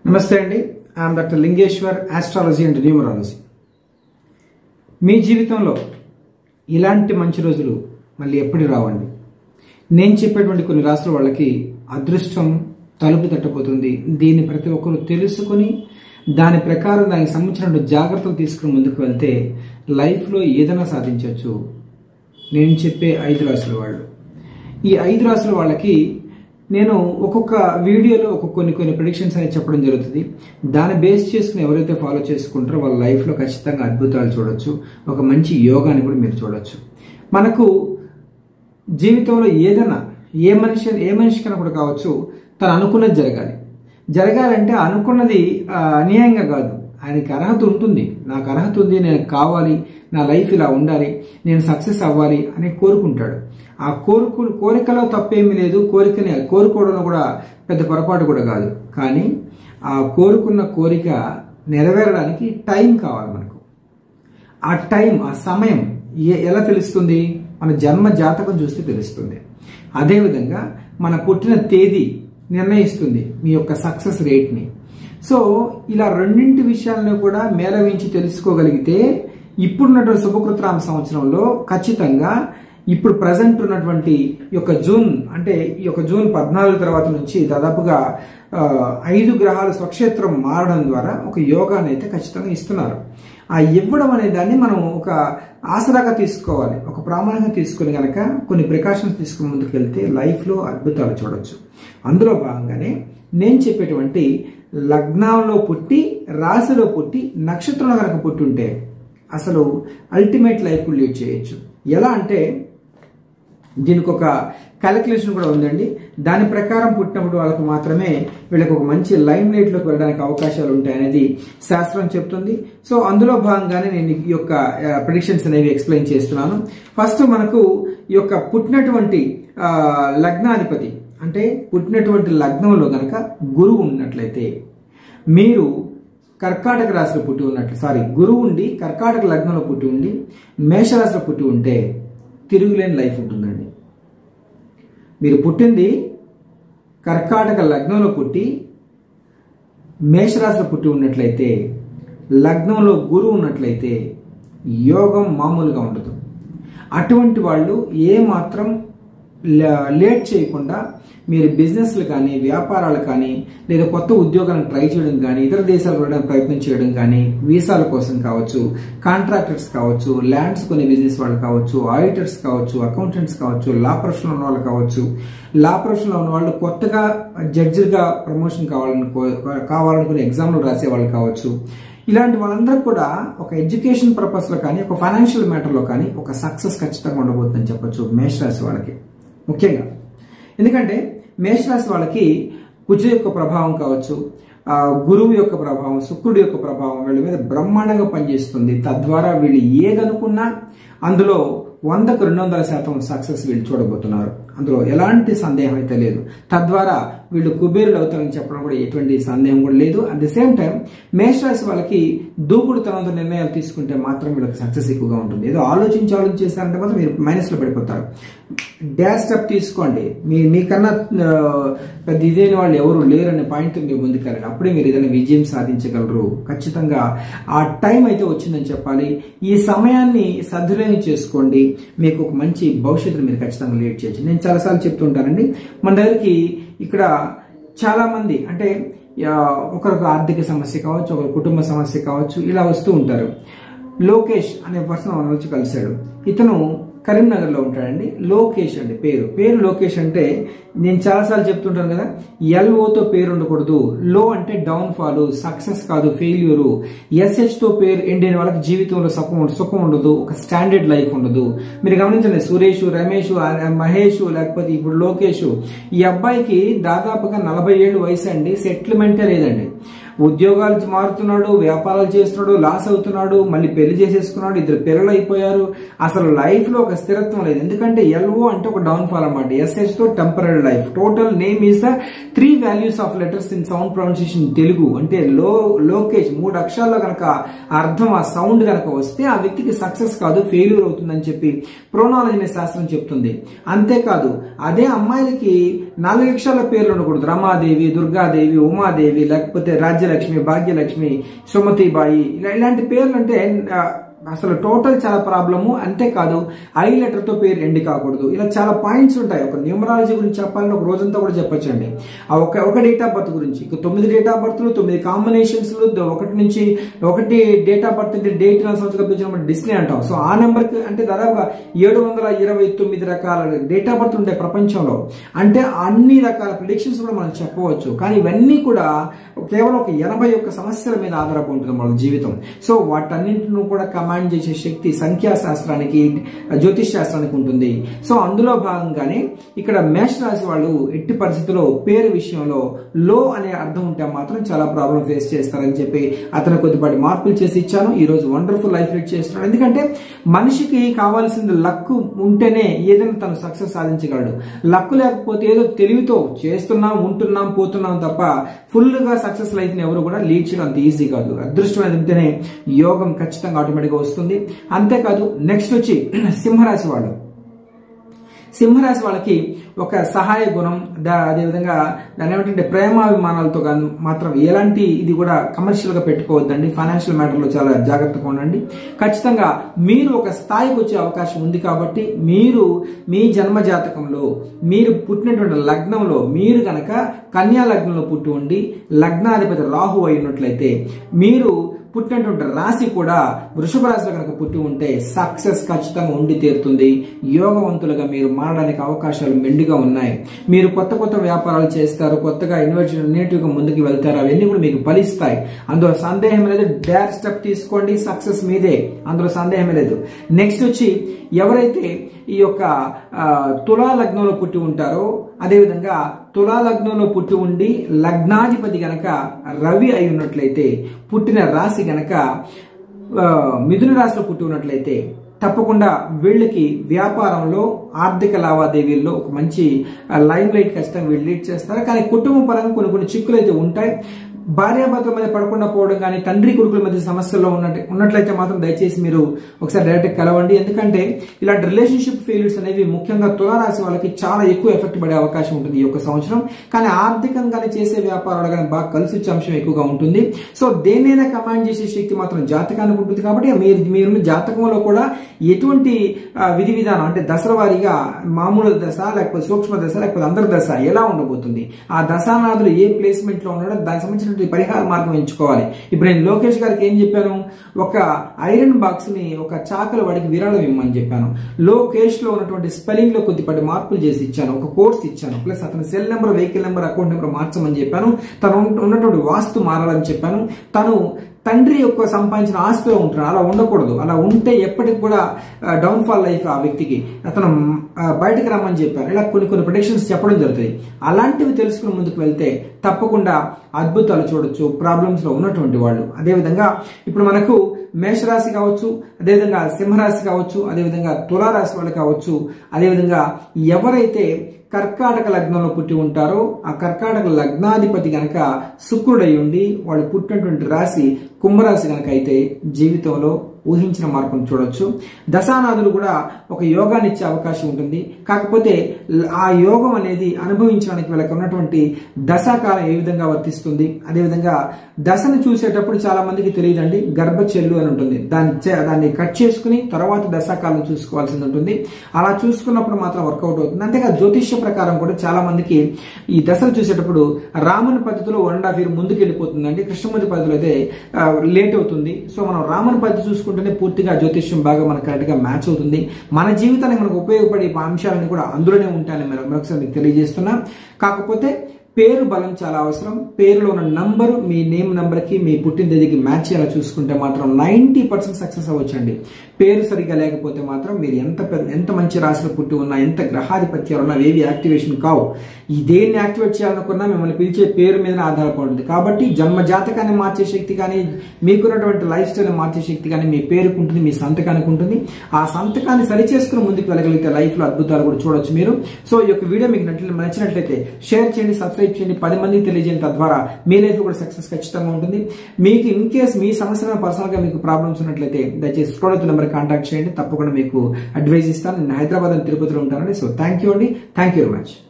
నమస్తే అండి I'm doctor Lingeshwar astrology and numerology మీ జీవితంలో ఇలాంటి మంచి రోజులు మళ్ళీ ఎప్పుడు రావండి నేను చెప్పేటువంటి కొన్ని రాసుల వాళ్ళకి అదృష్టం తలుపు తట్టబోతుంది దీన్ని ప్రతి ఒక్కరు తెలుసుకుని దాని ప్రకారం దానికి సంబంధించిన జాగ్రత్తలు తీసుకుని ముందుకు వెళ్తే లైఫ్లో ఏదైనా సాధించవచ్చు నేను చెప్పే ఐదు రాసుల వాళ్ళు ఈ ఐదు రాసుల వాళ్ళకి నేను ఒక్కొక్క వీడియోలో ఒక్కొక్క కొన్ని కొన్ని ప్రిడిక్షన్స్ అనేది చెప్పడం జరుగుతుంది దాన్ని బేస్ చేసుకుని ఎవరైతే ఫాలో చేసుకుంటారో వాళ్ళ లైఫ్లో ఖచ్చితంగా అద్భుతాలు చూడొచ్చు ఒక మంచి యోగాని కూడా మీరు చూడొచ్చు మనకు జీవితంలో ఏదైనా ఏ మనిషి ఏ మనిషికైనా కూడా కావచ్చు తను అనుకున్నది జరగాలి జరగాలంటే అనుకున్నది ఆ, అన్యాయంగా కాదు ఆయనకి అర్హత ఉంటుంది నాకు అర్హత ఉంది నేను కావాలి నా లైఫ్ ఇలా ఉండాలి నేను సక్సెస్ అవ్వాలి అని కోరుకుంటాడు ఆ కోరుకు కోరికలో తప్పేమీ లేదు కోరికని కోరుకోవడంలో కూడా పెద్ద పొరపాటు కూడా కాదు కానీ ఆ కోరుకున్న కోరిక నెరవేరడానికి టైం కావాలి మనకు ఆ టైం ఆ సమయం ఏ- ఎలా తెలుస్తుంది మన జన్మ జాతకం చూస్తే తెలుస్తుంది అదేవిధంగా మన పుట్టిన తేదీ నిర్ణయిస్తుంది మీ యొక్క సక్సెస్ రేట్ని సో ఇలా రెండింటి విషయాలను కూడా మేళవించి తెలుసుకోగలిగితే ఇప్పుడున్నటువంటి శుభకృతరామ సంవత్సరంలో ఖచ్చితంగా ఇప్పుడు ప్రజెంట్ ఉన్నటువంటి ఈ యొక్క జూన్ అంటే ఈ యొక్క జూన్ పద్నాలుగు తర్వాత నుంచి దాదాపుగా ఆ, ఐదు గ్రహాలు స్వక్షేత్రం మారడం ద్వారా ఒక యోగాన్ని అయితే ఖచ్చితంగా ఇస్తున్నారు ఆ ఇవ్వడం అనే దాన్ని మనం ఒక ఆసరాగా తీసుకోవాలి ఒక ప్రామాణికంగా తీసుకుని గనక కొన్ని ప్రికాషన్స్ తీసుకుని ముందుకు వెళ్తే లైఫ్లో అద్భుతాలు చూడొచ్చు అందులో భాగంగానే నేను చెప్పేటువంటి లగ్నంలో పుట్టి రాశిలో పుట్టి నక్షత్రంలో కనుక పుట్టి ఉంటే అసలు అల్టిమేట్ లైఫ్ లీడ్ చేయొచ్చు ఎలా అంటే దీనికి ఒక క్యాలిక్యులేషన్ కూడా ఉందండి దాని ప్రకారం పుట్టినప్పుడు వాళ్ళకు మాత్రమే వీళ్ళకి ఒక మంచి లైమ్ లైట్లోకి వెళ్ళడానికి అవకాశాలు ఉంటాయనేది శాస్త్రం చెప్తుంది సో అందులో భాగంగానే నేను ఈ యొక్క ప్రిడిక్షన్స్ అనేవి ఎక్స్ప్లెయిన్ చేస్తున్నాను ఫస్ట్ మనకు ఈ యొక్క పుట్టినటువంటి ఆ, లగ్నాధిపతి అంటే పుట్టినటువంటి లగ్నంలో గనక గురువు ఉన్నట్లయితే మీరు కర్కాటక రాశిలో పుట్టి ఉన్నట్లు సారీ గురువు ఉండి కర్కాటక లగ్నంలో పుట్టి ఉండి మేషరాశిలో పుట్టి ఉంటే తిరుగులేని లైఫ్ ఉంటుందండి మీరు పుట్టింది కర్కాటక లగ్నంలో పుట్టి మేషరాశిలో పుట్టి ఉన్నట్లయితే లగ్నంలో గురువు ఉన్నట్లయితే యోగం మామూలుగా ఉండదు అటువంటి వాళ్ళు ఏ మాత్రం ల- లేట్ చేయకుండా మీరు బిజినెస్లు కానీ వ్యాపారాలు కానీ లేదా కొత్త ఉద్యోగాలను ట్రై చేయడం కానీ ఇతర దేశాలకు వెళ్ళడానికి ప్రయత్నం చేయడం కానీ వీసాల కోసం కావచ్చు కాంట్రాక్టర్స్ కావచ్చు ల్యాండ్స్ కొనే బిజినెస్ వాళ్ళు కావచ్చు ఆడిటర్స్ కావచ్చు అకౌంటెంట్స్ కావచ్చు లా ప్రొఫెషన్ ఉన్న వాళ్ళు కావచ్చు లా ప్రొఫెషన్లో ఉన్న వాళ్ళు కొత్తగా జడ్జిగా ప్రమోషన్ కావాలని కో- కావాలనుకునే ఎగ్జామ్లు రాసే వాళ్ళు కావచ్చు ఇలాంటి వాళ్ళందరూ కూడా ఒక ఎడ్యుకేషన్ పర్పస్ లో కానీ ఒక ఫైనాన్షియల్ మ్యాటర్లో కానీ ఒక సక్సెస్ ఖచ్చితంగా ఉండబోతుందని చెప్పొచ్చు మేషరాశి వాళ్ళకి ముఖ్యంగా ఎందుకంటే మేషరాశి వాళ్ళకి కుజ యొక్క ప్రభావం కావచ్చు ఆ, గురువు యొక్క ప్రభావం శుక్రుడి యొక్క ప్రభావం వీళ్ళ మీద బ్రహ్మాండంగా పనిచేస్తుంది తద్వారా వీళ్ళు ఏదనుకున్నా అందులో వందకు రెండు వందల శాతం సక్సెస్ వీళ్ళు చూడబోతున్నారు అందులో ఎలాంటి సందేహం అయితే లేదు తద్వారా వీళ్ళు కుబేరులు అవుతారని చెప్పడం కూడా ఎటువంటి సందేహం కూడా లేదు అట్ ది సేమ్ టైం మేషరాశి వాళ్ళకి దూకుడుతనంతో నిర్ణయాలు తీసుకుంటే మాత్రం వీళ్ళకి సక్సెస్ ఎక్కువగా ఉంటుంది ఏదో ఆలోచించి ఆలోచించేస్తారంటే మాత్రం మీరు మైనస్ లో పడిపోతారు డ్యాష్ స్టెప్ తీసుకోండి మీ మీకన్నా ఆ, పెద్ద ఇదైన వాళ్ళు ఎవరు లేరనే పాయింట్ మీరు ముందుకెళ్ళండి అప్పుడే మీరు ఏదైనా విజయం సాధించగలరు ఖచ్చితంగా ఆ టైం అయితే వచ్చిందని చెప్పాలి ఈ సమయాన్ని సద్వినియోగం చేసుకోండి మీకు ఒక మంచి భవిష్యత్తును మీరు ఖచ్చితంగా లీడ్ చేయొచ్చు నేను చాలాసార్లు చెప్తుంటానండి మన దగ్గరికి ఇక్కడ చాలా మంది అంటే ఆ, ఒకరికి ఆర్థిక సమస్య కావచ్చు ఒకరి కుటుంబ సమస్య కావచ్చు ఇలా వస్తూ ఉంటారు లోకేష్ అనే పర్సన్ మన వచ్చి కలిశాడు ఇతను కరీంనగర్లో ఉంటాడండి లోకేష్ అండి పేరు పేరు లోకేష్ అంటే నేను చాలాసార్లు చెప్తుంటాను కదా ఎల్ఓతో పేరు ఉండకూడదు లో అంటే డౌన్ ఫాల్ సక్సెస్ కాదు ఫెయిల్యూరు ఎస్హెచ్ తో పేరు ఎండిన వాళ్ళకి జీవితంలో సుఖం ఉండదు సుఖం ఉండదు ఒక స్టాండర్డ్ లైఫ్ ఉండదు మీరు గమనించండి సురేష్ రమేష్ ఆ- మహేష్ లేకపోతే ఇప్పుడు లోకేష్ ఈ అబ్బాయికి దాదాపుగా నలభై ఏళ్ళు వయసు అండి సెటిల్మెంటే లేదండి ఉద్యోగాలు మారుతున్నాడు వ్యాపారాలు చేస్తున్నాడు లాస్ అవుతున్నాడు మళ్ళీ పెళ్లి చేసేసుకున్నాడు ఇద్దరు పిల్లలు అయిపోయారు అసలు లైఫ్ లో ఒక స్థిరత్వం లేదు ఎందుకంటే ఎల్ఓ అంటే ఒక డౌన్ ఫాల్ అనమాట ఎస్హెచ్ తో temporary life total name is the three values of letters in sound pronunciation Telugu అంటే లో లోకేష్ మూడు అక్షరాల్లో కనుక అర్థం ఆ సౌండ్ కనుక వస్తే ఆ వ్యక్తికి సక్సెస్ కాదు ఫెయిల్యూర్ అవుతుందని చెప్పి ప్రోనాలజీ అనే శాస్త్రం చెప్తుంది అంతేకాదు అదే అమ్మాయిలకి నాలుగు అక్షరాల పేర్లు ఉండకూడదు రమాదేవి దుర్గాదేవి ఉమాదేవి లేకపోతే రాజ్యలక్ష్మి భాగ్యలక్ష్మి సుమతిబాయి ఇలా ఇలాంటి పేర్లు అంటే ఆ, అసలు టోటల్ చాలా ప్రాబ్లము అంతేకాదు ఐ లెటర్ తో పేరు ఎండి కాకూడదు ఇలా చాలా పాయింట్స్ ఉంటాయి ఒక న్యూమరాలజీ గురించి చెప్పాలని ఒక రోజంతా కూడా చెప్పొచ్చండి ఆ ఒక ఒక డేట్ ఆఫ్ బర్త్ గురించి ఇక తొమ్మిది డేట్ ఆఫ్ బర్త్లు తొమ్మిది కాంబినేషన్స్ ఒకటి నుంచి ఒకటి డేట్ ఆఫ్ బర్త్ అంటే డేట్ సంవత్సరం డిస్ప్లే అంటాం సో ఆ నెంబర్ అంటే దాదాపుగా ఏడు వందల ఇరవై తొమ్మిది రకాల డేట్ ఆఫ్ బర్త్ ఉంటాయి ప్రపంచంలో అంటే అన్ని రకాల ప్రిడిక్షన్స్ కూడా మనం చెప్పవచ్చు కానీ ఇవన్నీ కూడా కేవలం ఒక ఎనభై ఒక్క సమస్యల మీద ఆధారపడి ఉంటుంది మన జీవితం సో వాటన్నింటిని కూడా కమాండ్ చేసే శక్తి సంఖ్యాశాస్త్రానికి జ్యోతిష్ శాస్త్రానికి ఉంటుంది సో అందులో భాగంగానే ఇక్కడ మేష రాశి వాళ్ళు ఎట్టి పరిస్థితుల్లో పేరు విషయంలో లో అనే అర్థం ఉంటే మాత్రం చాలా ప్రాబ్లం ఫేస్ చేస్తారని చెప్పి అతను కొద్దిపాటి మార్పులు చేసి ఇచ్చాను ఈ రోజు వండర్ఫుల్ లైఫ్ లీడ్ చేస్తున్నాడు ఎందుకంటే మనిషికి కావాల్సింది లక్ ఉంటేనే ఏదైనా తను సక్సెస్ సాధించగలడు లక్ లేకపోతే ఏదో తెలివితో చేస్తున్నాం ఉంటున్నాం పోతున్నాం తప్ప ఫుల్ గా సక్సెస్ లైఫ్ ని ఎవరు కూడా లీడ్ చేయడం అంత ఈజీ కాదు అదృష్టం అనేది ఉంటేనే యోగం ఖచ్చితంగా ఆటోమేటిక్ గా వస్తుంది అంతేకాదు నెక్స్ట్ వచ్చి సింహరాశి వాళ్ళు సింహరాశి వాళ్ళకి ఒక సహాయ గుణం దా అదేవిధంగా దాని ఏమిటంటే ప్రేమాభిమానాలతో కానీ మాత్రం ఎలాంటి ఇది కూడా కమర్షియల్ గా పెట్టుకోవద్దండి ఫైనాన్షియల్ మ్యాటర్లో చాలా జాగ్రత్తగా ఉండండి ఖచ్చితంగా మీరు ఒక స్థాయికి వచ్చే అవకాశం ఉంది కాబట్టి మీరు మీ జన్మ జాతకంలో మీరు పుట్టినటువంటి లగ్నంలో మీరు గనక కన్యా లగ్నంలో పుట్టి ఉండి లగ్నాధిపతి రాహు అయినట్లయితే మీరు పుట్టినటువంటి రాశి కూడా వృషభ రాశిలో కనుక పుట్టి ఉంటే సక్సెస్ ఖచ్చితంగా ఉండి తీరుతుంది యోగవంతులుగా మీరు మారడానికి అవకాశాలు మెండుగా ఉన్నాయి మీరు కొత్త కొత్త వ్యాపారాలు చేస్తారు కొత్తగా ఇన్నోవేషన్ గా ముందుకు వెళ్తారు అవన్నీ కూడా మీకు ఫలిస్తాయి అందులో సందేహం లేదు డేర్ స్టెప్ తీసుకోండి సక్సెస్ మీదే అందులో సందేహమే లేదు నెక్స్ట్ వచ్చి ఎవరైతే ఈ యొక్క ఆ, తులా లగ్నంలో పుట్టి ఉంటారో అదేవిధంగా తులా లగ్నంలో పుట్టి ఉండి లగ్నాధిపతి గనక రవి అయి ఉన్నట్లయితే పుట్టిన రాశి గనక ఆ, మిథున రాశిలో పుట్టి ఉన్నట్లయితే తప్పకుండా వీళ్ళకి వ్యాపారంలో ఆర్థిక లావాదేవీల్లో ఒక మంచి లైమ్ లైట్ ఖచ్చితంగా వీళ్ళు లీడ్ చేస్తారు కానీ కుటుంబ పరంగా కొన్ని కొన్ని చిక్కులు అయితే ఉంటాయి భార్యాభర్తల మధ్య పడకుండా పోవడం కానీ తండ్రి కొడుకుల మధ్య సమస్యల్లో ఉన్నట్టు ఉన్నట్లయితే మాత్రం దయచేసి మీరు ఒకసారి డైరెక్ట్ కలవండి ఎందుకంటే ఇలాంటి రిలేషన్షిప్ ఫెయిల్యూర్స్ అనేవి ముఖ్యంగా తులారాశి వాళ్ళకి చాలా ఎక్కువ ఎఫెక్ట్ పడే అవకాశం ఉంటుంది ఈ యొక్క సంవత్సరం కానీ ఆర్థికంగానే చేసే వ్యాపారాలు కానీ బాగా కలిసి వచ్చే అంశం ఎక్కువగా ఉంటుంది సో దేన్నైనా కమాండ్ చేసే శక్తి మాత్రం జాతకానికి ఉంటుంది కాబట్టి మీరు మీరు జాతకంలో కూడా ఎటువంటి ఆ, విధి విధానం అంటే దశల వారీగా మామూలు దశ లేకపోతే సూక్ష్మ దశ లేకపోతే అందరి దశ ఎలా ఉండబోతుంది ఆ దశానాథులు ఏ ప్లేస్మెంట్ లో ఉన్నాడో దానికి సంబంధించినటువంటి పరిహార మార్గం ఎంచుకోవాలి ఇప్పుడు నేను లోకేష్ గారికి ఏం చెప్పాను ఒక ఐరన్ బాక్స్ ని ఒక చాకల వాడికి విరాళం ఇమ్మని చెప్పాను లోకేష్ లో ఉన్నటువంటి స్పెల్లింగ్ లో కొద్దిపాటి మార్పులు చేసి ఇచ్చాను ఒక కోర్స్ ఇచ్చాను ప్లస్ అతని cell number vehicle number account number మార్చమని చెప్పాను తను ఉన్న- ఉన్నటువంటి వాస్తు మారాలని చెప్పాను తను తండ్రి యొక్క సంపాదించిన ఆస్తిలో ఉంటున్నాడు అలా ఉండకూడదు అలా ఉంటే ఎప్పటికి కూడా డౌన్ ఫాల్ లైఫ్ ఆ వ్యక్తికి అతను ఆ, బయటకు రమ్మని చెప్పారు ఇలా కొన్ని కొన్ని ప్రొడిక్షన్స్ చెప్పడం జరుగుతుంది అలాంటివి తెలుసుకుని ముందుకు వెళ్తే తప్పకుండా అద్భుతాలు చూడొచ్చు ప్రాబ్లమ్స్ లో ఉన్నటువంటి వాళ్ళు అదేవిధంగా ఇప్పుడు మనకు మేషరాశి కావచ్చు అదేవిధంగా సింహరాశి కావచ్చు అదేవిధంగా తులారాశి వాళ్ళు కావచ్చు అదేవిధంగా ఎవరైతే కర్కాటక లగ్నంలో పుట్టి ఉంటారో ఆ కర్కాటక లగ్నాధిపతి గనక శుక్రుడై ఉండి వాళ్ళు పుట్టినటువంటి రాశి కుంభరాశి గనక అయితే జీవితంలో ఊహించిన మార్పును చూడొచ్చు దశానాథులు కూడా ఒక యోగాన్ని ఇచ్చే అవకాశం ఉంటుంది కాకపోతే ల- ఆ యోగం అనేది అనుభవించడానికి వీళ్ళకి ఉన్నటువంటి దశాకాలం ఏ విధంగా వర్తిస్తుంది అదేవిధంగా దశను చూసేటప్పుడు చాలా మందికి తెలియదండి గర్భచెల్లు అని ఉంటుంది దాన్ని చే- దాన్ని కట్ చేసుకుని తర్వాత దశాకాలం చూసుకోవాల్సింది ఉంటుంది అలా చూసుకున్నప్పుడు మాత్రం వర్కౌట్ అవుతుంది అంతేకాదు జ్యోతిష్య ప్రకారం కూడా చాలా మందికి ఈ దశలు చూసేటప్పుడు రాముని పద్ధతిలో వన్ అండ్ హాఫ్ ఇయర్ ముందుకు వెళ్ళిపోతుందండి కృష్ణమూర్తి పద్ధతిలో అయితే లేట్ అవుతుంది సో మనం రాముని పద్ధతి చూసుకుంటేనే పూర్తిగా జ్యోతిష్యం బాగా మనకు కరెక్ట్ గా మ్యాచ్ అవుతుంది మన జీవితానికి మనకు ఉపయోగపడే అంశాలన్నీ కూడా అందులోనే ఉంటాయని మీరు మరొకసారి మీకు తెలియజేస్తున్నా కాకపోతే పేరు బలం చాలా అవసరం పేరులో ఉన్న నంబరు మీ నేమ్ నంబర్ కి మీ పుట్టిన తేదీకి మ్యాచ్ అయ్యేలా చూసుకుంటే మాత్రం నైంటీ పర్సెంట్ సక్సెస్ అవ్వచ్చండి పేరు సరిగ్గా లేకపోతే మాత్రం మీరు ఎంత పెద్ద ఎంత మంచి రాశిలో పుట్టి ఉన్నా ఎంత గ్రహాధిపత్యాలు ఉన్నా ఏవి యాక్టివేషన్ కావు ఈ దేన్ని యాక్టివేట్ చేయాలనుకున్నా మిమ్మల్ని పిలిచే పేరు మీద ఆధారపడి ఉంటుంది కాబట్టి జన్మ జాతకాన్ని మార్చే శక్తి కానీ మీకున్నటువంటి లైఫ్ స్టైల్ మార్చే శక్తి కానీ మీ పేరుకు ఉంటుంది మీ సంతకానికి ఉంటుంది ఆ సంతకాన్ని సరిచేసుకుని ముందుకు వెళ్ళగలిగితే లైఫ్ లో అద్భుతాలు కూడా చూడొచ్చు మీరు సో ఈ యొక్క వీడియో మీకు నచ్చిన- నచ్చినట్లయితే షేర్ చేయండి సబ్స్క్రైబ్ చేయండి పది మందికి తెలియజేయండి తద్వారా మీ లైఫ్ కూడా సక్సెస్ ఖచ్చితంగా ఉంటుంది మీకు ఇన్ కేస్ మీ సమస్యలో పర్సనల్ గా మీకు ప్రాబ్లమ్స్ ఉన్నట్లయితే దయచేసి స్క్రోల్ అవుతున్న నెంబర్ కాంటాక్ట్ చేయండి తప్పకుండా మీకు అడ్వైస్ ఇస్తాను నేను హైదరాబాద్ అండ్ తిరుపతిలో ఉంటానండి సో థ్యాంక్ యూ అండి థ్యాంక్ యూ వెరీ మచ్